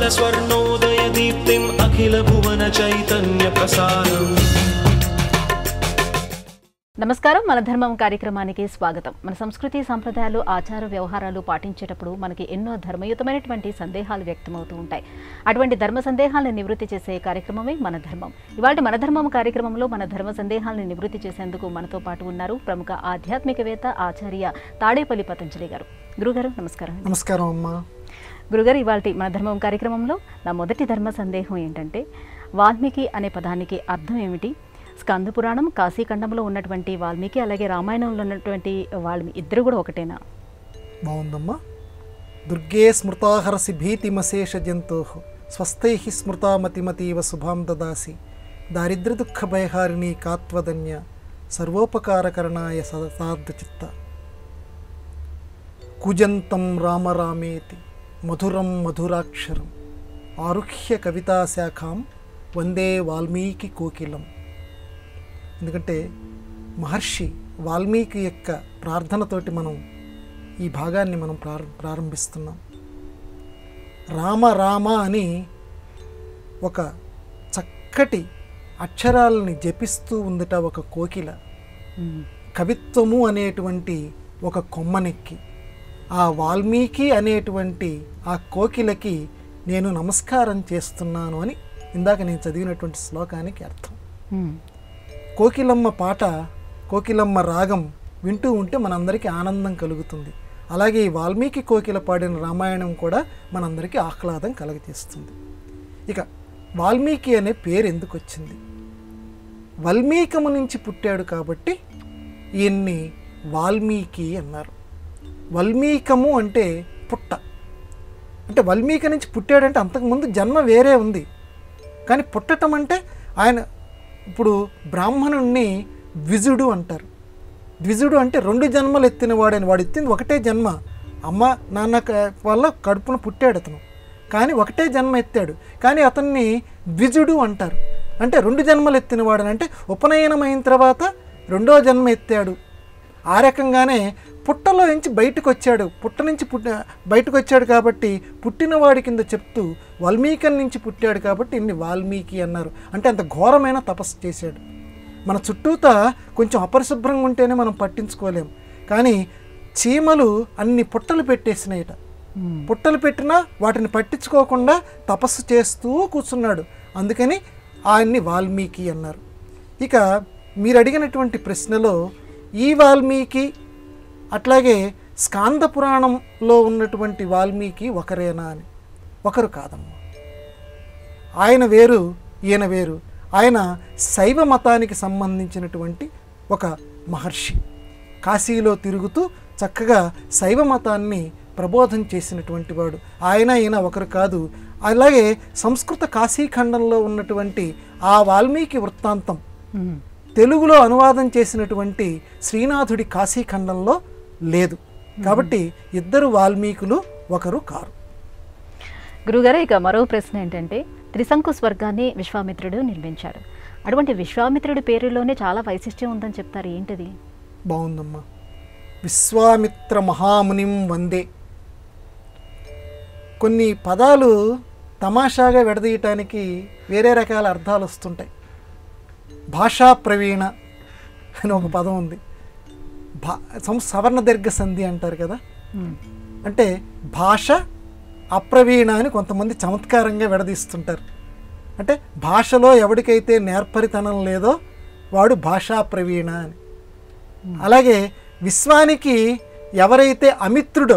ज्ञानस्वर्णोदयदीप्तिम् अखिलभुवनचैतन्यप्रसारम् నమస్కారం మన ధర్మం కార్యక్రమానికి స్వాగతం మన సంస్కృతి సంప్రదాయాలు ఆచార వ్యవహారాలు పాటించేటప్పుడు మనకి ఎన్నో ధర్మయుతమైనటువంటి సందేహాలు వ్యక్తమవుతూ ఉంటాయి అటువంటి ధర్మ సందేహాలను నివృత్తి చేసే కార్యక్రమమే మన ధర్మం ఇవాళ మన ధర్మం కార్యక్రమంలో మన ధర్మ సందేహాలను నివృత్తి చేసేందుకు మనతో పాటు ఉన్నారు ప్రముఖ ఆధ్యాత్మికవేత్త ఆచార్య తాడేపల్లి పతంజలి గారు గురుగారు నమస్కారం అండి. నమస్కారం అమ్మా గురుగారు ఇవాళ మన ధర్మం కార్యక్రమంలో నా మొదటి ధర్మ సందేహం ఏంటంటే వాల్మీకి అనే పదానికి అర్థం ఏమిటి స్కంద పురాణం కాశీఖండంలో ఉన్నటువంటి వాల్మీకి అలాగే రామాయణంలో ఉన్నటువంటి వాల్మీ ఇద్దరు కూడా ఒకటేనా బాగుందమ్మా దుర్గే స్మృతాహరసి భీతిమశేష జంతో స్వస్థై స్మృతామతిమతీవ శుభాం దదాసి దారిద్ర్య దుఃఖ భయహారిణి కాత్వదన్య సర్వోపకారకరణాయ సదార్థచిత్త కుజంతం రామరామేతి మధురం మధురాక్షరం ఆరుహ్య కవితాశాఖాం వందే వాల్మీకి కోకిలం ఎందుకంటే మహర్షి వాల్మీకి యొక్క ప్రార్థనతోటి మనం ఈ భాగాన్ని మనం ప్రార ప్రారంభిస్తున్నాం రామ రామ అని ఒక చక్కటి అక్షరాలని జపిస్తూ ఉందట ఒక కోకిల కవిత్వము అనేటువంటి ఒక కొమ్మనెక్కి ఆ వాల్మీకి అనేటువంటి ఆ కోకిలకి నేను నమస్కారం చేస్తున్నాను అని ఇందాక నేను చదివినటువంటి శ్లోకానికి అర్థం మ్మ్. కోకిలమ్మ పాట కోకిలమ్మ రాగం వింటూ ఉంటే మనందరికీ ఆనందం కలుగుతుంది అలాగే ఈ వాల్మీకి కోకిల పాడిన రామాయణం కూడా మనందరికీ ఆహ్లాదం కలుగజేస్తుంది ఇక వాల్మీకి అనే పేరు ఎందుకు వచ్చింది వల్మీకము నుంచి పుట్టాడు కాబట్టి ఈయన్ని వాల్మీకి అన్నారు వల్మీకము అంటే పుట్ట అంటే వల్మీక నుంచి పుట్టాడంటే అంతకుముందు జన్మ వేరే ఉంది కానీ పుట్టటం అంటే ఆయన ఇప్పుడు బ్రాహ్మణుణ్ణి ద్విజుడు అంటారు ద్విజుడు అంటే రెండు జన్మలు ఎత్తినవాడని వాడు ఎత్తింది ఒకటే జన్మ అమ్మ నాన్న క- వల్ల కడుపున పుట్టాడు అతను కానీ ఒకటే జన్మ ఎత్తాడు కానీ అతన్ని ద్విజుడు అంటారు అంటే రెండు జన్మలు ఎత్తినవాడని అంటే ఉపనయనమైన తర్వాత రెండో జన్మ ఎత్తాడు ఆ రకంగానే పుట్టలో నుంచి బయటకు వచ్చాడు పుట్ట నుంచి పుట్ట బయటకు వచ్చాడు కాబట్టి పుట్టినవాడి కింద చెప్తూ వాల్మీకం నుంచి పుట్టాడు కాబట్టి ఇన్ని వాల్మీకి అన్నారు అంటే అంత ఘోరమైన తపస్సు చేశాడు మన చుట్టూత కొంచెం అపరిశుభ్రంగా ఉంటేనే మనం పట్టించుకోలేం కానీ చీమలు అన్ని పుట్టలు పెట్టేసినాయట మ్మ్. పుట్టలు పెట్టినా వాటిని పట్టించుకోకుండా తపస్సు చేస్తూ కూర్చున్నాడు అందుకని ఆయన్ని వాల్మీకి అన్నారు ఇక మీరు అడిగినటువంటి ప్రశ్నలో ఈ వాల్మీకి అట్లాగే స్కాంద పురాణంలో ఉన్నటువంటి వాల్మీకి ఒకరేనా అని ఒకరు కాదమ్మా ఆయన వేరు ఈయన వేరు ఆయన శైవ మతానికి సంబంధించినటువంటి ఒక మహర్షి కాశీలో తిరుగుతూ చక్కగా శైవ మతాన్ని ప్రబోధం చేసినటువంటి వాడు ఆయన ఈయన ఒకరు కాదు అలాగే సంస్కృత కాశీఖండంలో ఉన్నటువంటి ఆ వాల్మీకి వృత్తాంతం మ్మ్. తెలుగులో అనువాదం చేసినటువంటి శ్రీనాథుడి కాశీఖండంలో లేదు కాబట్టి ఇద్దరు వాల్మీకులు ఒకరు కారు గురుగారు ఇక మరో ప్రశ్న ఏంటంటే త్రిశంకు స్వర్గాన్ని విశ్వామిత్రుడు నిర్మించాడు అటువంటి విశ్వామిత్రుడి పేరులోనే చాలా వైశిష్ట్యం ఉందని చెప్తారు ఏంటది బాగుందమ్మా విశ్వామిత్ర మహామునిం వందే కొన్ని పదాలు తమాషాగా విడదీయటానికి వేరే రకాల అర్థాలు వస్తుంటాయి భాషా ప్రవీణ అని ఒక పదం ఉంది భా సం సవర్ణ దీర్ఘ సంధి అంటారు కదా మ్మ్. అంటే భాష అప్రవీణ అని కొంతమంది చమత్కారంగా విడదీస్తుంటారు అంటే భాషలో ఎవరికైతే నేర్పరితనం లేదో వాడు భాషా ప్రవీణ అని అలాగే విశ్వానికి ఎవరైతే అమిత్రుడో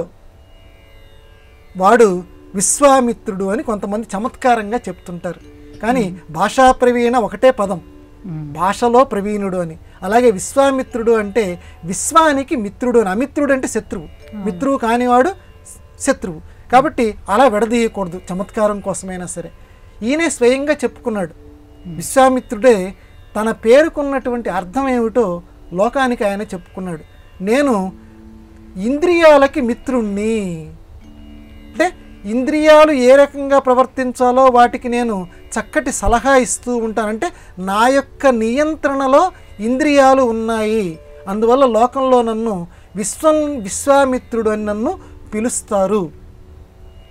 వాడు విశ్వామిత్రుడు అని కొంతమంది చమత్కారంగా చెప్తుంటారు కానీ భాషా ప్రవీణ ఒకటే పదం మ్మ్. భాషలో ప్రవీణుడు అని అలాగే విశ్వామిత్రుడు అంటే విశ్వానికి మిత్రుడు అని అమిత్రుడు అంటే శత్రువు మిత్రువు కానివాడు శత్రువు కాబట్టి అలా విడదీయకూడదు చమత్కారం కోసమైనా సరే ఈయనే స్వయంగా చెప్పుకున్నాడు విశ్వామిత్రుడే తన పేరుకున్నటువంటి అర్థం ఏమిటో లోకానికి ఆయన చెప్పుకున్నాడు నేను ఇంద్రియాలకి మిత్రుణ్ణి అంటే ఇంద్రియాలు ఏ రకంగా ప్రవర్తించాలో వాటికి నేను చక్కటి సలహా ఇస్తూ ఉంటానంటే నా యొక్క నియంత్రణలో ఇంద్రియాలు ఉన్నాయి అందువల్ల లోకంలో నన్ను విశ్వం విశ్వామిత్రుడు అని నన్ను పిలుస్తారు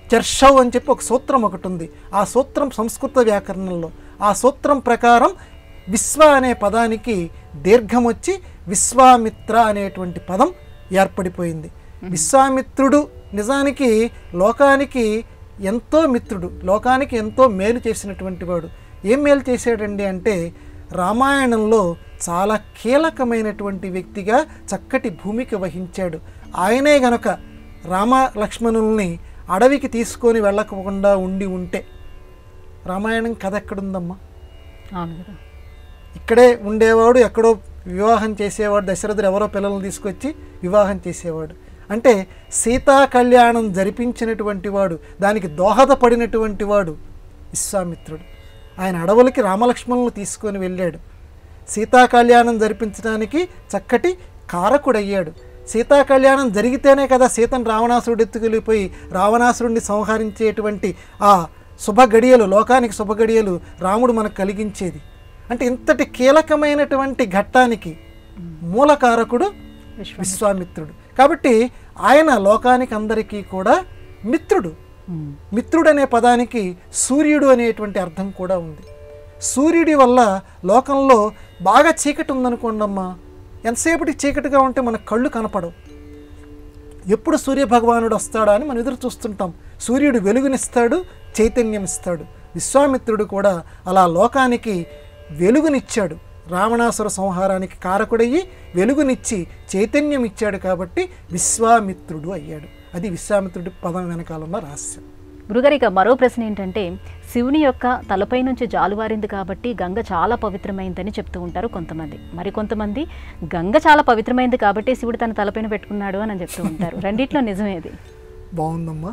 చర్షవ్ అని చెప్పి ఒక సూత్రం ఒకటి ఉంది ఆ సూత్రం సంస్కృత వ్యాకరణంలో ఆ సూత్రం ప్రకారం విశ్వ అనే పదానికి దీర్ఘం వచ్చి విశ్వామిత్ర అనేటువంటి పదం ఏర్పడిపోయింది విశ్వామిత్రుడు నిజానికి లోకానికి ఎంతో మిత్రుడు లోకానికి ఎంతో మేలు చేసినటువంటి వాడు ఏం మేలు చేశాడండి అంటే రామాయణంలో చాలా కీలకమైనటువంటి వ్యక్తిగా చక్కటి భూమిక వహించాడు ఆయనే గనక రామ లక్ష్మణుల్ని అడవికి తీసుకొని వెళ్ళకుండా ఉండి ఉంటే రామాయణం కథ ఎక్కడుందమ్మా అవును కదా ఇక్కడే ఉండేవాడు ఎక్కడో వివాహం చేసేవాడు దశరథుడు ఎవరో పిల్లల్ని తీసుకొచ్చి వివాహం చేసేవాడు అంటే సీతా కళ్యాణం జరిపించినటువంటి వాడు దానికి దోహదపడినటువంటి వాడు విశ్వామిత్రుడు ఆయన అడవులకి రామలక్ష్మణులను తీసుకొని వెళ్ళాడు సీతా కళ్యాణం జరిపించడానికి చక్కటి కారకుడయ్యాడు సీతా కళ్యాణం జరిగితేనే కదా సీతను రావణాసురుడు ఎత్తుకెళ్ళిపోయి రావణాసురుడిని సంహరించేటువంటి ఆ శుభ గడియలు లోకానికి శుభ గడియలు రాముడు మనకు కలిగించేది అంటే ఇంతటి కీలకమైనటువంటి ఘట్టానికి మూలకారకుడు విశ్వ విశ్వామిత్రుడు కాబట్టి ఆయన లోకానికి అందరికీ కూడా మిత్రుడు ఉమ్. మిత్రుడు అనే పదానికి సూర్యుడు అనేటువంటి అర్థం కూడా ఉంది సూర్యుడి వల్ల లోకంలో బాగా చీకటి ఉందనుకోండమ్మా ఎంతసేపటి చీకటిగా ఉంటే మన కళ్ళు కనపడవు ఎప్పుడు సూర్య భగవానుడు వస్తాడా అని మనం ఎదురు చూస్తుంటాం సూర్యుడు వెలుగునిస్తాడు చైతన్యం ఇస్తాడు విశ్వామిత్రుడు కూడా అలా లోకానికి వెలుగునిచ్చాడు రావణాసుర సంహారానికి కారకుడయ్యి వెలుగునిచ్చి చైతన్యం ఇచ్చాడు కాబట్టి విశ్వామిత్రుడు అయ్యాడు అది విశ్వామిత్రుడి పదం వెనకాల ఉన్న రహస్యం గురుగారు ఇక మరో ప్రశ్న ఏంటంటే శివుని యొక్క తలపై నుంచి జాలువారింది కాబట్టి గంగ చాలా పవిత్రమైందని చెప్తూ ఉంటారు కొంతమంది మరి కొంతమంది గంగ చాలా పవిత్రమైంది కాబట్టి శివుడు తన తలపైన పెట్టుకున్నాడు అని చెప్తూ ఉంటారు రెండిట్లో నిజమేది బాగుందమ్మా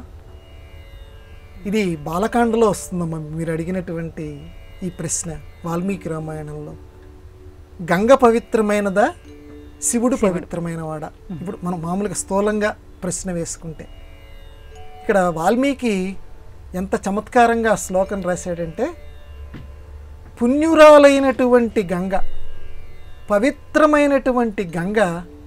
ఇది బాలకాండలో వస్తుందమ్మా మీరు అడిగినటువంటి ఈ ప్రశ్న వాల్మీకి రామాయణంలో గంగ పవిత్రమైనదా శివుడు పవిత్రమైనవాడా ఇప్పుడు మనం మామూలుగా స్థూలంగా ప్రశ్న వేసుకుంటే ఇక్కడ వాల్మీకి ఎంత చమత్కారంగా ఆ శ్లోకం రాశాడంటే పుణ్యురాలైనటువంటి గంగ పవిత్రమైనటువంటి గంగ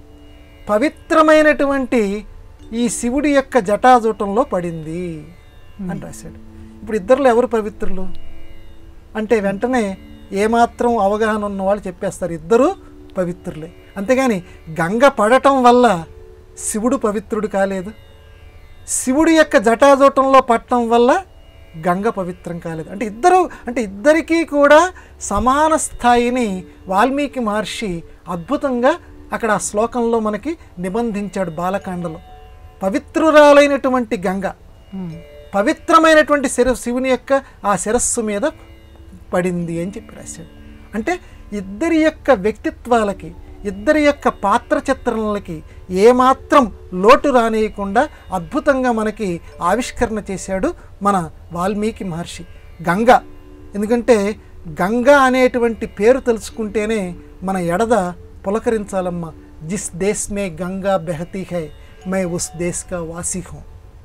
పవిత్రమైనటువంటి ఈ శివుడి యొక్క జటాజూటంలో పడింది అని రాశాడు ఇప్పుడు ఇద్దరిలో ఎవరు పవిత్రులు అంటే వెంటనే ఏమాత్రం అవగాహన ఉన్న వాళ్ళు చెప్పేస్తారు ఇద్దరూ పవిత్రులే అంతేగాని గంగ పడటం వల్ల శివుడు పవిత్రుడు కాలేదు శివుడి యొక్క జటాజూటంలో పట్టడం వల్ల గంగ పవిత్రం కాలేదు అంటే ఇద్దరు అంటే ఇద్దరికీ కూడా సమాన స్థాయిని వాల్మీకి మహర్షి అద్భుతంగా అక్కడ ఆ శ్లోకంలో మనకి నిబంధించాడు బాలకాండలో పవిత్రురాలైనటువంటి గంగ ఉమ్. పవిత్రమైనటువంటి శిర శివుని యొక్క ఆ శిరస్సు మీద పడింది అని చెప్పి రాశాడు అంటే ఇద్దరి యొక్క వ్యక్తిత్వాలకి ఇద్దరి యొక్క పాత్ర చిత్రణలకి ఏమాత్రం లోటు రానియకుండా అద్భుతంగా మనకి ఆవిష్కరణ చేశాడు మన వాల్మీకి మహర్షి గంగ ఎందుకంటే గంగ అనేటువంటి పేరు తెలుసుకుంటేనే మన ఎడద పులకరించాలమ్మా జిస్ దేశ్ మే గంగా బెహతీ హై మై ఉస్ దేశ్ కా వాసి హూ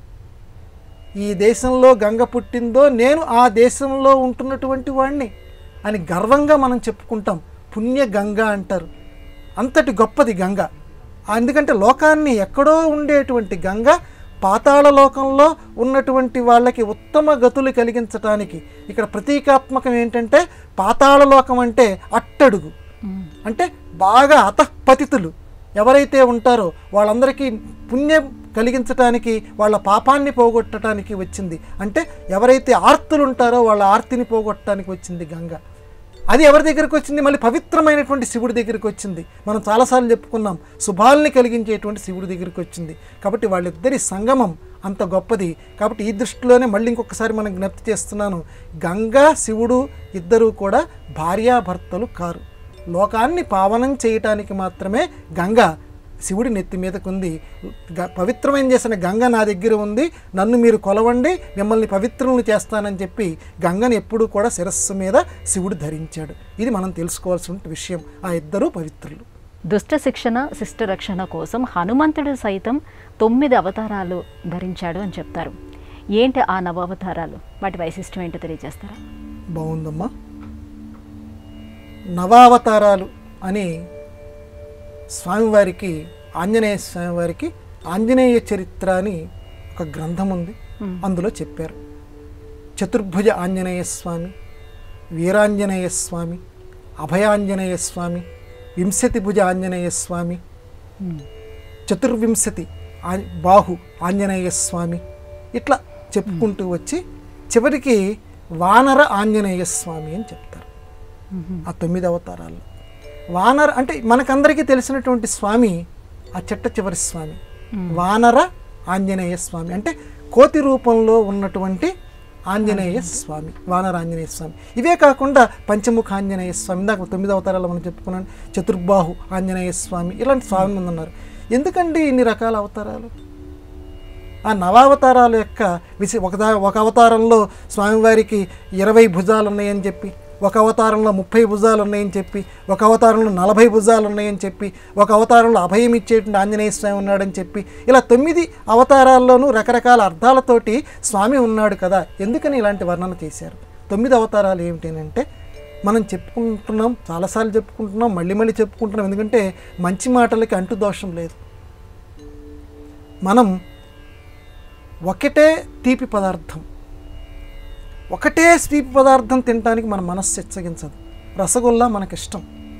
ఈ దేశంలో గంగ పుట్టిందో నేను ఆ దేశంలో ఉంటున్నటువంటి వాడిని అని గర్వంగా మనం చెప్పుకుంటాం పుణ్య గంగ అంటారు అంతటి గొప్పది గంగ ఎందుకంటే లోకాన్ని ఎక్కడో ఉండేటువంటి గంగ పాతాళ లోకంలో ఉన్నటువంటి వాళ్ళకి ఉత్తమ గతులు కలిగించటానికి ఇక్కడ ప్రతీకాత్మకం ఏంటంటే పాతాళ లోకం అంటే అట్టడుగు ఉమ్. అంటే బాగా అతఃపతితులు ఎవరైతే ఉంటారో వాళ్ళందరికీ పుణ్యం కలిగించటానికి వాళ్ళ పాపాన్ని పోగొట్టడానికి వచ్చింది అంటే ఎవరైతే ఆర్తులు ఉంటారో వాళ్ళ ఆర్తిని పోగొట్టడానికి వచ్చింది గంగ అది ఎవరి దగ్గరికి వచ్చింది మళ్ళీ పవిత్రమైనటువంటి శివుడి దగ్గరికి వచ్చింది మనం చాలాసార్లు చెప్పుకున్నాం శుభాల్ని కలిగించేటువంటి శివుడి దగ్గరికి వచ్చింది కాబట్టి వాళ్ళిద్దరి సంగమం అంత గొప్పది కాబట్టి ఈ దృష్టిలోనే మళ్ళీ ఇంకొకసారి మనం జ్ఞప్తి చేస్తున్నాను గంగా శివుడు ఇద్దరూ కూడా భార్యాభర్తలు కారు లోకాన్ని పావనం చేయటానికి మాత్రమే గంగ శివుడి నెత్తి మీదకుంది గ- పవిత్రమైన చేసిన గంగ నా దగ్గర ఉంది నన్ను మీరు కొలవండి మిమ్మల్ని పవిత్రులను చేస్తానని చెప్పి గంగని ఎప్పుడూ కూడా శిరస్సు మీద శివుడు ధరించాడు ఇది మనం తెలుసుకోవాల్సిన విషయం ఆ ఇద్దరూ పవిత్రులు దుష్ట శిక్షణ శిష్ట రక్షణ కోసం హనుమంతుడు సైతం తొమ్మిది అవతారాలు ధరించాడు అని చెప్తారు ఏంటి ఆ నవ అవతారాలు వాటి వైశిష్టం ఏంటో తెలియజేస్తారా బాగుందమ్మా నవావతారాలు అని స్వామివారికి ఆంజనేయ స్వామివారికి ఆంజనేయ చరిత్ర అని ఒక గ్రంథం ఉంది మ్మ్. అందులో చెప్పారు చతుర్భుజ ఆంజనేయ స్వామి వీరాంజనేయ స్వామి అభయాంజనేయ స్వామి వింశతి భుజ ఆంజనేయ స్వామి మ్మ్. చతుర్వింశతి ఆ- బాహు ఆంజనేయ స్వామి ఇట్లా చెప్పుకుంటూ వచ్చి చివరికి వానర ఆంజనేయ స్వామి అని చెప్తారు మ్మ్. ఆ తొమ్మిది అవతారాలు వానర అంటే మనకందరికీ తెలిసినటువంటి స్వామి ఆ చెట్ట చివరి స్వామి వానర ఆంజనేయ స్వామి అంటే కోతి రూపంలో ఉన్నటువంటి ఆంజనేయ స్వామి వానర ఆంజనేయ స్వామి ఇవే కాకుండా పంచముఖ ఆంజనేయ స్వామి ఇందాక తొమ్మిది అవతారాలు మనం చెప్పుకున్నాను చతుర్బాహు ఆంజనేయ స్వామి ఇలాంటి స్వామి మంది ఉన్నారు ఎందుకండి ఇన్ని రకాల అవతారాలు ఆ నవావతారాల యొక్క విసి ఒక దా- ఒక అవతారంలో స్వామివారికి ఇరవై భుజాలు ఉన్నాయని చెప్పి ఒక అవతారంలో ముప్పై భుజాలు ఉన్నాయని చెప్పి ఒక అవతారంలో నలభై భుజాలు ఉన్నాయని చెప్పి ఒక అవతారంలో అభయం ఇచ్చేటువంటి ఆంజనేయ స్వామి ఉన్నాడని చెప్పి ఇలా తొమ్మిది అవతారాల్లోనూ రకరకాల అర్థాలతోటి స్వామి ఉన్నాడు కదా ఎందుకని ఇలాంటి వర్ణన చేశారు తొమ్మిది అవతారాలు ఏమిటంటే మనం చెప్పుకుంటున్నాం చాలాసార్లు చెప్పుకుంటున్నాం మళ్ళీ మళ్ళీ చెప్పుకుంటున్నాం ఎందుకంటే మంచి మాటలకి అంటు దోషం లేదు మనం ఒకటే తీపి పదార్థం ఒకటే తీపి పదార్థం తినడానికి మన మనస్సు హెచ్చగించదు రసగుల్లా మనకి ఇష్టం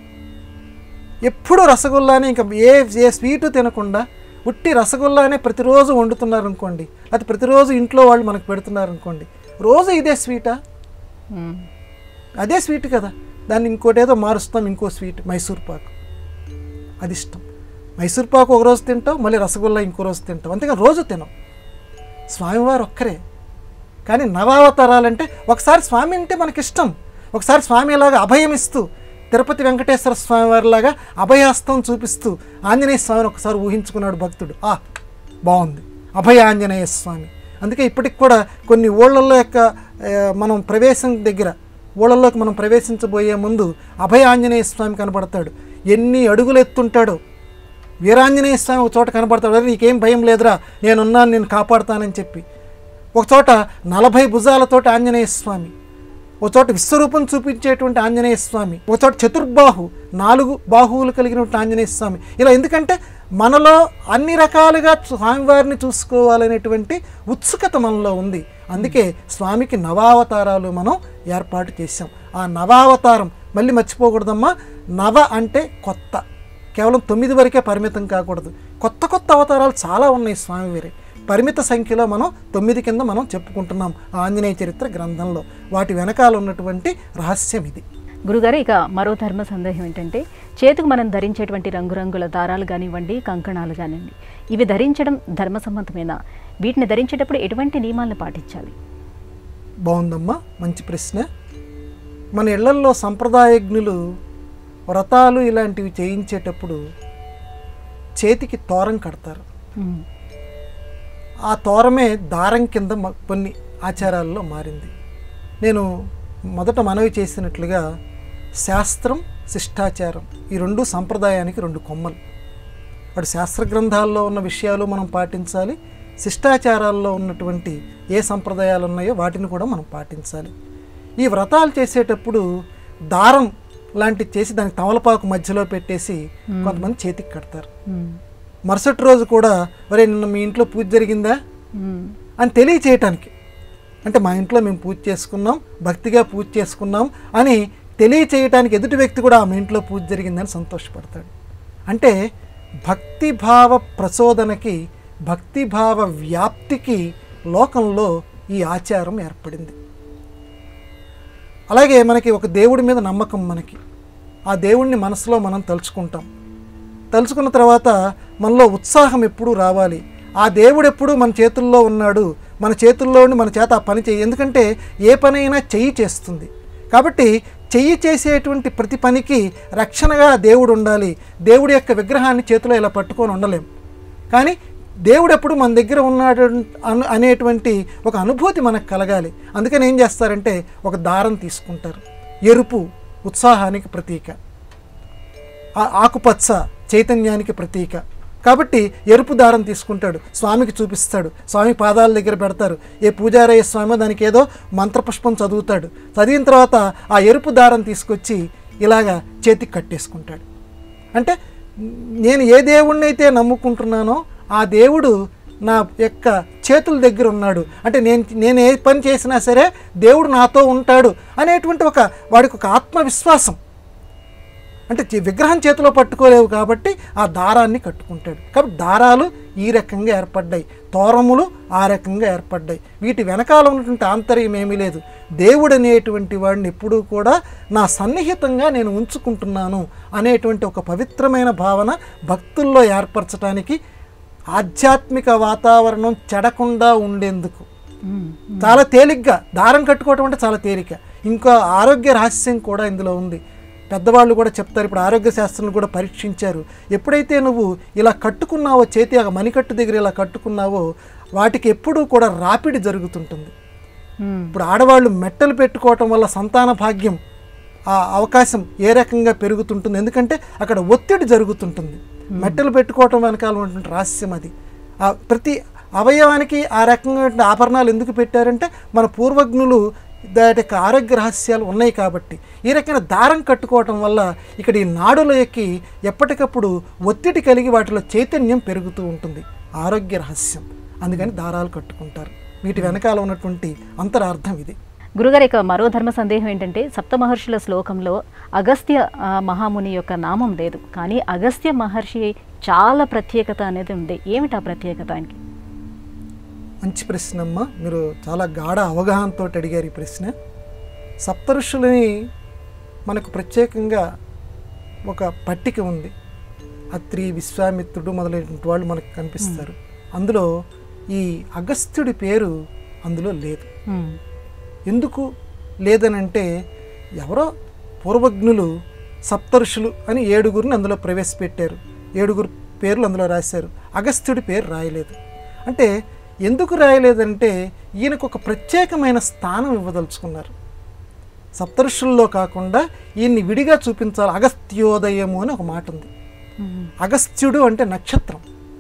ఎప్పుడు రసగుల్లానే ఇంకా ఏ ఏ స్వీటు తినకుండా ఉట్టి రసగుల్లానే ప్రతిరోజు వండుతున్నారు అనుకోండి అది ప్రతిరోజు ఇంట్లో వాళ్ళు మనకు పెడుతున్నారు అనుకోండి రోజు ఇదే స్వీటా మ్మ్. అదే స్వీట్ కదా దాన్ని ఇంకోటి ఏదో మారుస్తాం ఇంకో స్వీట్ మైసూర్ పాకు అది ఇష్టం మైసూర్ పాకు ఒక రోజు తింటాం మళ్ళీ రసగుల్లా ఇంకో రోజు తింటాం అంతేగా రోజు తినం స్వామివారు ఒక్కరే కానీ నవావతారాలంటే ఒకసారి స్వామి అంటే మనకి ఇష్టం ఒకసారి స్వామి ఇలాగా అభయం ఇస్తూ తిరుపతి వెంకటేశ్వర స్వామి వారిలాగా అభయాస్తం చూపిస్తూ ఆంజనేయ స్వామిని ఒకసారి ఊహించుకున్నాడు భక్తుడు ఆ బాగుంది అభయ ఆంజనేయ స్వామి అందుకే ఇప్పటికి కూడా కొన్ని ఊళ్ళల్లో యొక్క ఆ, మనం ప్రవేశం దగ్గర ఊళ్ళల్లోకి మనం ప్రవేశించబోయే ముందు అభయ ఆంజనేయ స్వామి కనబడతాడు ఎన్ని అడుగులు ఎత్తుంటాడో వీరాంజనేయ స్వామి ఒక చోట కనబడతాడు "అరే, నీకేం భయం లేదురా నేనున్నాను నేను కాపాడుతానని చెప్పి ఒక చోట నలభై భుజాలతోటి ఆంజనేయ స్వామి ఒక చోట విశ్వరూపం చూపించేటువంటి ఆంజనేయ స్వామి ఒక చోట చతుర్బాహు నాలుగు బాహువులు కలిగినటువంటి ఆంజనేయ స్వామి ఇలా ఎందుకంటే మనలో అన్ని రకాలుగా స్వామివారిని చూసుకోవాలనేటువంటి ఉత్సుకత మనలో ఉంది అందుకే స్వామికి నవావతారాలు మనం ఏర్పాటు చేశాం ఆ నవావతారం మళ్ళీ మర్చిపోకూడదమ్మా నవ అంటే కొత్త కేవలం తొమ్మిది వరకే పరిమితం కాకూడదు కొత్త కొత్త అవతారాలు చాలా ఉన్నాయి స్వామివారి పరిమిత సంఖ్యలో మనం తొమ్మిది కింద మనం చెప్పుకుంటున్నాం ఆ ఆంజనేయ చరిత్ర గ్రంథంలో వాటి వెనకాల ఉన్నటువంటి రహస్యం ఇది గురుగారు ఇక మరో ధర్మ సందేహం ఏంటంటే చేతికి మనం ధరించేటువంటి రంగురంగుల దారాలు కానివ్వండి కంకణాలు కానివ్వండి ఇవి ధరించడం ధర్మసమ్మతమేనా వీటిని ధరించేటప్పుడు ఎటువంటి నియమాలను పాటించాలి బాగుందమ్మా మంచి ప్రశ్న మన ఇళ్లల్లో సంప్రదాయజ్ఞులు వ్రతాలు ఇలాంటివి చేయించేటప్పుడు చేతికి తోరం కడతారు మ్మ్. ఆ తోరమే దారం కింద మ- కొన్ని ఆచారాల్లో మారింది నేను మొదట మనవి చేసినట్లుగా శాస్త్రం శిష్టాచారం ఈ రెండు సంప్రదాయానికి రెండు కొమ్మలు అటు శాస్త్ర గ్రంథాల్లో ఉన్న విషయాలు మనం పాటించాలి శిష్టాచారాల్లో ఉన్నటువంటి ఏ సంప్రదాయాలు ఉన్నాయో వాటిని కూడా మనం పాటించాలి ఈ వ్రతాలు చేసేటప్పుడు దారం లాంటిది చేసి దానికి తమలపాకు మధ్యలో పెట్టేసి కొంతమంది చేతికి కడతారు మ్మ్. మరుసటి రోజు కూడా ఒరే నిన్న మీ ఇంట్లో పూజ జరిగిందా మ్మ్. అని తెలియచేయటానికి అంటే మా ఇంట్లో మేము పూజ చేసుకున్నాం భక్తిగా పూజ చేసుకున్నాం అని తెలియచేయటానికి ఎదుటి వ్యక్తి కూడా మా ఇంట్లో పూజ జరిగిందని సంతోషపడతాడు అంటే భక్తిభావ ప్రచోదనకి భక్తిభావ వ్యాప్తికి లోకంలో ఈ ఆచారం ఏర్పడింది అలాగే మనకి ఒక దేవుడి మీద నమ్మకం మనకి ఆ దేవుణ్ణి మనసులో మనం తలుచుకుంటాం తలుచుకున్న తర్వాత మనలో ఉత్సాహం ఎప్పుడూ రావాలి ఆ దేవుడు ఎప్పుడు మన చేతుల్లో ఉన్నాడు మన చేతుల్లో ఉండి మన చేత ఆ పని చేయి ఎందుకంటే ఏ పనైనా చెయ్యి చేస్తుంది కాబట్టి చెయ్యి చేసేటువంటి ప్రతి పనికి రక్షణగా దేవుడు ఉండాలి దేవుడి యొక్క విగ్రహాన్ని చేతిలో ఇలా పట్టుకొని ఉండలేం కానీ దేవుడు ఎప్పుడు మన దగ్గర ఉన్నాడు అను అనేటువంటి ఒక అనుభూతి మనకు కలగాలి అందుకని ఏం చేస్తారంటే ఒక దారం తీసుకుంటారు ఎరుపు ఉత్సాహానికి ప్రతీక ఆ ఆకుపచ్చ చైతన్యానికి ప్రతీక కాబట్టి ఎరుపు దారం తీసుకుంటాడు స్వామికి చూపిస్తాడు స్వామి పాదాల దగ్గర పెడతారు ఏ పూజారయ్య స్వామి దానికి ఏదో మంత్రపుష్పం చదువుతాడు చదివిన తర్వాత ఆ ఎరుపు దారం తీసుకొచ్చి ఇలాగా చేతికి కట్టేసుకుంటాడు అంటే నేను ఏ దేవుణ్ణి అయితే నమ్ముకుంటున్నానో ఆ దేవుడు నా యొక్క చేతుల దగ్గర ఉన్నాడు అంటే నేను నేను ఏ పని చేసినా సరే దేవుడు నాతో ఉంటాడు అనేటువంటి ఒక వాడికి ఒక ఆత్మవిశ్వాసం అంటే చి- విగ్రహం చేతిలో పట్టుకోలేవు కాబట్టి ఆ దారాన్ని కట్టుకుంటాడు కాబట్టి దారాలు ఈ రకంగా ఏర్పడ్డాయి తోరములు ఆ రకంగా ఏర్పడ్డాయి వీటి వెనకాల ఉన్నటువంటి ఆంతర్యం ఏమీ లేదు దేవుడు అనేటువంటి వాడిని ఎప్పుడూ కూడా నా సన్నిహితంగా నేను ఉంచుకుంటున్నాను అనేటువంటి ఒక పవిత్రమైన భావన భక్తుల్లో ఏర్పరచడానికి ఆధ్యాత్మిక వాతావరణం చెడకుండా ఉండేందుకు ఉమ్, చాలా తేలిగ్గా దారం కట్టుకోవటం అంటే చాలా తేలిక ఇంకా ఆరోగ్య రహస్యం కూడా ఇందులో ఉంది పెద్దవాళ్ళు కూడా చెప్తారు ఇప్పుడు ఆరోగ్య శాస్త్రం కూడా పరీక్షించారు ఎప్పుడైతే నువ్వు ఇలా కట్టుకున్నావో చేతి ఆ మణికట్టు దగ్గర ఇలా కట్టుకున్నావో వాటికి ఎప్పుడూ కూడా రాపిడి జరుగుతుంటుంది ఉమ్, ఇప్పుడు ఆడవాళ్ళు మెట్టలు పెట్టుకోవటం వల్ల సంతాన భాగ్యం ఆ అవకాశం ఏ రకంగా పెరుగుతుంటుంది ఎందుకంటే అక్కడ ఒత్తిడి జరుగుతుంటుంది మెట్టలు పెట్టుకోవటం వెనకాల ఉన్నటువంటి రహస్యం అది ఆ ప్రతి అవయవానికి ఆ రకంగా ఆభరణాలు ఎందుకు పెట్టారంటే మన పూర్వజ్ఞులు దాటి యొక్క ఆరోగ్య రహస్యాలు ఉన్నాయి కాబట్టి ఈ రకమైన దారం కట్టుకోవటం వల్ల ఇక్కడ ఈ నాడులకి ఎప్పటికప్పుడు ఒత్తిడి కలిగి వాటిలో చైతన్యం పెరుగుతూ ఉంటుంది ఆరోగ్య రహస్యం అందుకని దారాలు కట్టుకుంటారు వీటి వెనకాల ఉన్నటువంటి అంతరార్థం ఇది గురుగారి యొక్క మరో ధర్మ సందేహం ఏంటంటే సప్త మహర్షుల శ్లోకంలో అగస్త్య ఆ, మహాముని యొక్క నామం లేదు కానీ అగస్త్య మహర్షి చాలా ప్రత్యేకత అనేది ఉంది ఏమిటి ఆ ప్రత్యేకత ఆయనకి మంచి ప్రశ్న అమ్మ మీరు చాలా గాఢ అవగాహనతో అడిగారు ఈ ప్రశ్న సప్తఋషులని మనకు ప్రత్యేకంగా ఒక పట్టిక ఉంది అత్రి విశ్వామిత్రుడు మొదలైనటువంటి వాళ్ళు మనకు కనిపిస్తారు అందులో ఈ అగస్త్యుడి పేరు అందులో లేదు ఉమ్, ఎందుకు లేదనంటే ఎవరో పూర్వజ్ఞులు సప్తఋషులు అని ఏడుగురిని అందులో ప్రవేశపెట్టారు ఏడుగురు పేర్లు అందులో రాశారు అగస్త్యుడి పేరు రాయలేదు అంటే ఎందుకు రాయలేదంటే ఈయనకు ఒక ప్రత్యేకమైన స్థానం ఇవ్వదలుచుకున్నారు సప్తఋషుల్లో కాకుండా ఈయన్ని విడిగా చూపించాలి అగస్త్యోదయము అని ఒక మాట ఉంది ఉమ్, అగస్త్యుడు అంటే నక్షత్రం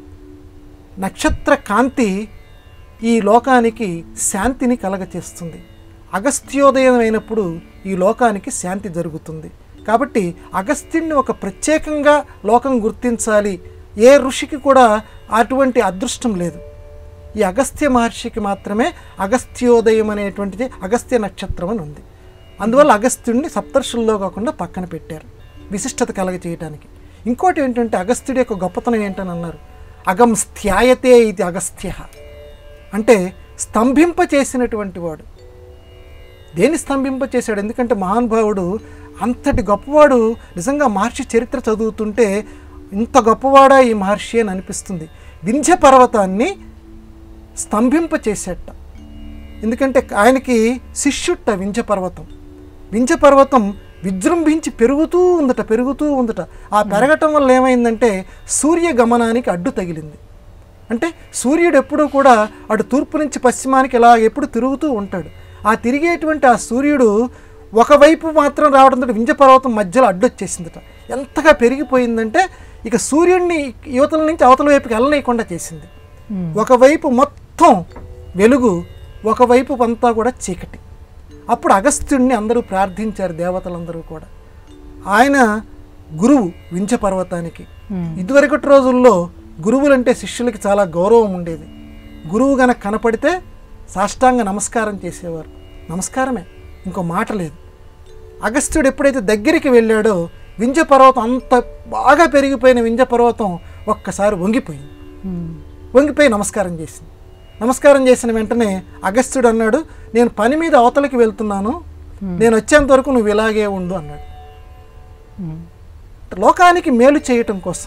నక్షత్ర కాంతి ఈ లోకానికి శాంతిని కలగచేస్తుంది అగస్త్యోదయం అయినప్పుడు ఈ లోకానికి శాంతి జరుగుతుంది కాబట్టి అగస్త్యుడిని ఒక ప్రత్యేకంగా లోకం గుర్తించాలి ఏ ఋషికి కూడా అటువంటి అదృష్టం లేదు ఈ అగస్త్య మహర్షికి మాత్రమే అగస్త్యోదయం అనేటువంటిది అగస్త్య నక్షత్రం అని ఉంది అందువల్ల అగస్త్యుడిని సప్తర్షుల్లో కాకుండా పక్కన పెట్టారు విశిష్టత కలగ చేయటానికి ఇంకోటి ఏంటంటే అగస్త్యుడి యొక్క గొప్పతనం ఏంటని అన్నారు అగం స్థ్యాయతే ఇది అగస్త్య అంటే స్తంభింప చేసినటువంటి వాడు దేని స్తంభింప చేశాడు ఎందుకంటే మహానుభావుడు అంతటి గొప్పవాడు నిజంగా మహర్షి చరిత్ర చదువుతుంటే ఇంత గొప్పవాడా ఈ మహర్షి అని అనిపిస్తుంది వింధ్య పర్వతాన్ని స్తంభింప చేసేట ఎందుకంటే ఆయనకి శిష్యుట్ట వింధ్య పర్వతం వింధ్య పర్వతం విజృంభించి పెరుగుతూ ఉందట పెరుగుతూ ఉందట ఆ పెరగటం వల్ల ఏమైందంటే సూర్య గమనానికి అడ్డు తగిలింది అంటే సూర్యుడు ఎప్పుడూ కూడా అటు తూర్పు నుంచి పశ్చిమానికి ఇలా ఎప్పుడు తిరుగుతూ ఉంటాడు ఆ తిరిగేటువంటి ఆ సూర్యుడు ఒకవైపు మాత్రం రావడంతో వింజ పర్వతం మధ్యలో అడ్డొచ్చేసిందట ఎంతగా పెరిగిపోయిందంటే ఇక సూర్యుడిని యువతల నుంచి అవతల వైపుకి వెళ్ళనీయకుండా చేసింది ఉమ్, ఒకవైపు మొత్తం వెలుగు ఒకవైపు అంతా కూడా చీకటి అప్పుడు అగస్త్యుడిని అందరూ ప్రార్థించారు దేవతలందరూ కూడా ఆయన గురువు వించ పర్వతానికి ఉమ్, ఇదివరకటి రోజుల్లో గురువులంటే శిష్యులకి చాలా గౌరవం ఉండేది గురువు గనక కనపడితే సాష్టాంగ నమస్కారం చేసేవారు నమస్కారమే ఇంకో మాట లేదు అగస్త్యుడు ఎప్పుడైతే దగ్గరికి వెళ్ళాడో వింజ పర్వతం అంత బాగా పెరిగిపోయిన వింజ పర్వతం ఒక్కసారి వంగిపోయింది ఉమ్, వంగిపోయి నమస్కారం చేసింది నమస్కారం చేసిన వెంటనే అగస్త్యుడు అన్నాడు నేను పని మీద అవతలకి వెళ్తున్నాను నేను వచ్చేంత వరకు నువ్వు ఇలాగే ఉండు అన్నాడు ఉమ్, లోకానికి మేలు చేయటం కోసం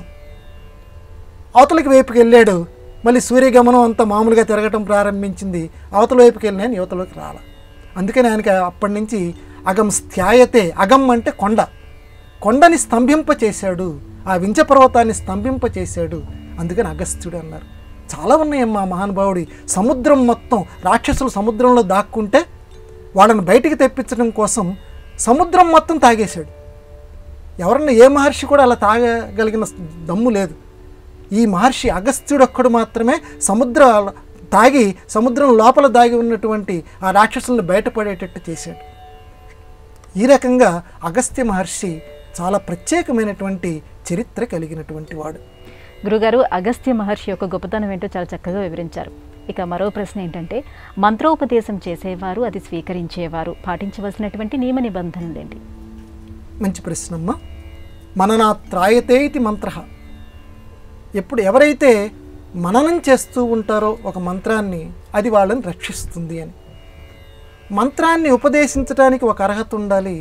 అవతలకి వైపుకి వెళ్ళాడు మళ్ళీ సూర్యగమనం అంతా మామూలుగా తిరగటం ప్రారంభించింది అవతల వైపుకి వెళ్ళిన యువతలోకి రాల అందుకని ఆయనకి అప్పటి నుంచి అగం స్థ్యాయతే అగం అంటే కొండ కొండని స్తంభింప చేశాడు ఆ వించ పర్వతాన్ని స్తంభింప చేశాడు అందుకని అగస్త్యుడు అన్నారు చాలా ఉన్నాయమ్మా మహానుభావుడి సముద్రం మొత్తం రాక్షసులు సముద్రంలో దాక్కుంటే వాళ్ళని బయటికి తెప్పించడం కోసం సముద్రం మొత్తం తాగేశాడు ఎవరన్నా ఏ మహర్షి కూడా అలా తాగగలిగిన దమ్ము లేదు ఈ మహర్షి అగస్త్యుడు ఒక్కడు మాత్రమే సముద్ర తాగి సముద్రం లోపల దాగి ఉన్నటువంటి ఆ రాక్షసులను బయటపడేటట్టు చేశాడు ఈ రకంగా అగస్త్య మహర్షి చాలా ప్రత్యేకమైనటువంటి చరిత్ర కలిగినటువంటి వాడు గురుగారు అగస్త్య మహర్షి యొక్క గొప్పతనం ఏంటో చాలా చక్కగా వివరించారు ఇక మరో ప్రశ్న ఏంటంటే మంత్రోపదేశం చేసేవారు అది స్వీకరించేవారు పాటించవలసినటువంటి నియమ నిబంధనలు ఏంటి మంచి ప్రశ్నమ్మ మననా త్రాయతే ఇది మంత్ర ఎప్పుడు ఎవరైతే మననం చేస్తూ ఉంటారో ఒక మంత్రాన్ని అది వాళ్ళని రక్షిస్తుంది అని మంత్రాన్ని ఉపదేశించడానికి ఒక అర్హత ఉండాలి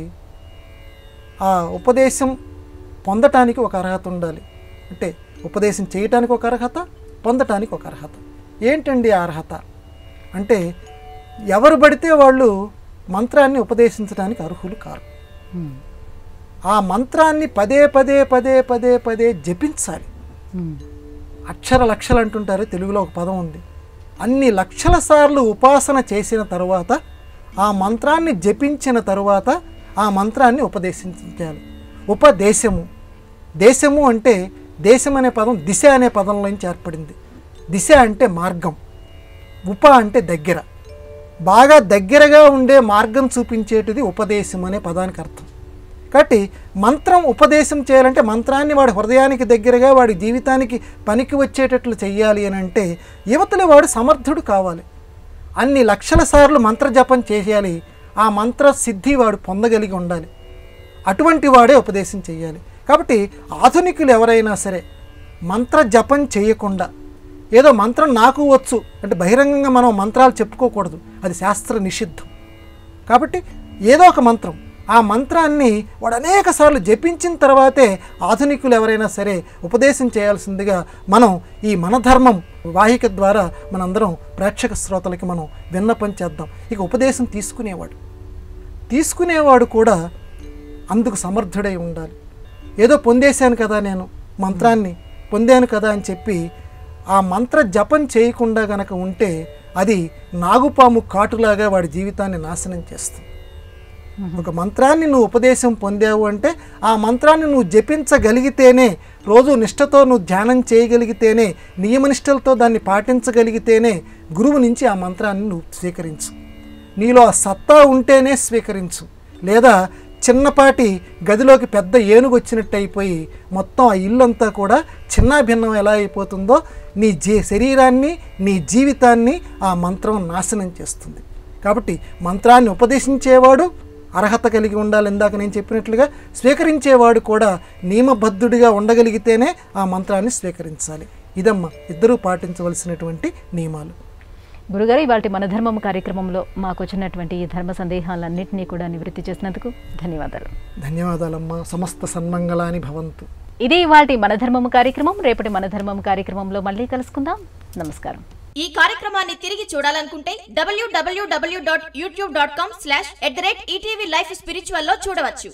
ఆ ఉపదేశం పొందటానికి ఒక అర్హత ఉండాలి అంటే ఉపదేశం చేయటానికి ఒక అర్హత పొందటానికి ఒక అర్హత ఏంటండి ఆ అర్హత అంటే ఎవరు పడితే వాళ్ళు మంత్రాన్ని ఉపదేశించడానికి అర్హులు కారు మ్మ్. ఆ మంత్రాన్ని పదే పదే పదే పదే పదే జపించాలి మ్మ్. అక్షర లక్షలు అంటుంటారు తెలుగులో ఒక పదం ఉంది అన్ని లక్షల సార్లు ఉపాసన చేసిన తరువాత ఆ మంత్రాన్ని జపించిన తరువాత ఆ మంత్రాన్ని ఉపదేశించాలి ఉపదేశము దేశము అంటే దేశం అనే పదం దిశ అనే పదంలోంచి ఏర్పడింది దిశ అంటే మార్గం ఉప అంటే దగ్గర బాగా దగ్గరగా ఉండే మార్గం చూపించేటిది ఉపదేశం అనే పదానికి అర్థం కాబట్టి మంత్రం ఉపదేశం చేయాలంటే మంత్రాన్ని వాడి హృదయానికి దగ్గరగా వాడి జీవితానికి పనికి వచ్చేటట్లు చెయ్యాలి అని అంటే యువతలి వాడు సమర్థుడు కావాలి అన్ని లక్షల సార్లు మంత్ర జపం చేయాలి ఆ మంత్ర సిద్ధి వాడు పొందగలిగి ఉండాలి అటువంటి వాడే ఉపదేశం చేయాలి కాబట్టి ఆధునికులు ఎవరైనా సరే మంత్ర జపం చేయకుండా ఏదో మంత్రం నాకు వచ్చు అంటే బహిరంగంగా మనం మంత్రాలు చెప్పుకోకూడదు అది శాస్త్ర నిషిద్ధం కాబట్టి ఏదో ఒక మంత్రం ఆ మంత్రాన్ని వాడు అనేక సార్లు జపించిన తర్వాతే ఆధునికులు ఎవరైనా సరే ఉపదేశం చేయాల్సిందిగా మనం ఈ మన ధర్మం వాహిక ద్వారా మనందరం ప్రేక్షక శ్రోతలకి మనం విన్నపం చేద్దాం ఇక ఉపదేశం తీసుకునేవాడు తీసుకునేవాడు కూడా అందుకు సమర్థుడై ఉండాలి ఏదో పొందేశాను కదా నేను మంత్రాన్ని పొందాను కదా అని చెప్పి ఆ మంత్ర జపం చేయకుండా గనక ఉంటే అది నాగుపాము కాటులాగా వాడి జీవితాన్ని నాశనం చేస్తుంది ఒక మంత్రాన్ని నువ్వు ఉపదేశం పొందావు అంటే ఆ మంత్రాన్ని నువ్వు జపించగలిగితేనే రోజు నిష్టతో నువ్వు ధ్యానం చేయగలిగితేనే నియమనిష్టలతో దాన్ని పాటించగలిగితేనే గురువు నుంచి ఆ మంత్రాన్ని నువ్వు స్వీకరించు నీలో ఆ సత్తా ఉంటేనే స్వీకరించు లేదా చిన్నపాటి గదిలోకి పెద్ద ఏనుగు వచ్చినట్టు అయిపోయి మొత్తం ఆ ఇల్లంతా కూడా చిన్నాభిన్నం ఎలా అయిపోతుందో నీ జీ శరీరాన్ని నీ జీవితాన్ని ఆ మంత్రం నాశనం చేస్తుంది కాబట్టి మంత్రాన్ని ఉపదేశించేవాడు అర్హత కలిగి ఉండాలి ఇందాక నేను చెప్పినట్లుగా స్వీకరించేవాడు కూడా నియమబద్ధుడిగా ఉండగలిగితేనే ఆ మంత్రాన్ని స్వీకరించాలి ఇదమ్మా ఇద్దరూ పాటించవలసినటువంటి నియమాలు గురుగారు ఇవాళ మన ధర్మం కార్యక్రమంలో మాకు వచ్చినటువంటి ఈ ధర్మ సందేహాలన్నింటినీ కూడా నివృత్తి చేసినందుకు ధన్యవాదాలు ధన్యవాదాలమ్మా సమస్త సన్మంగళాని భవంతు ఇది ఇవాళ మన ధర్మం కార్యక్రమం రేపటి మన ధర్మం కార్యక్రమంలో మళ్ళీ కలుసుకుందాం నమస్కారం ఈ కార్యక్రమాన్ని తిరిగి చూడాలనుకుంటే W W W dot YouTube dot com slash at the rate ETV life spiritual లో చూడవచ్చు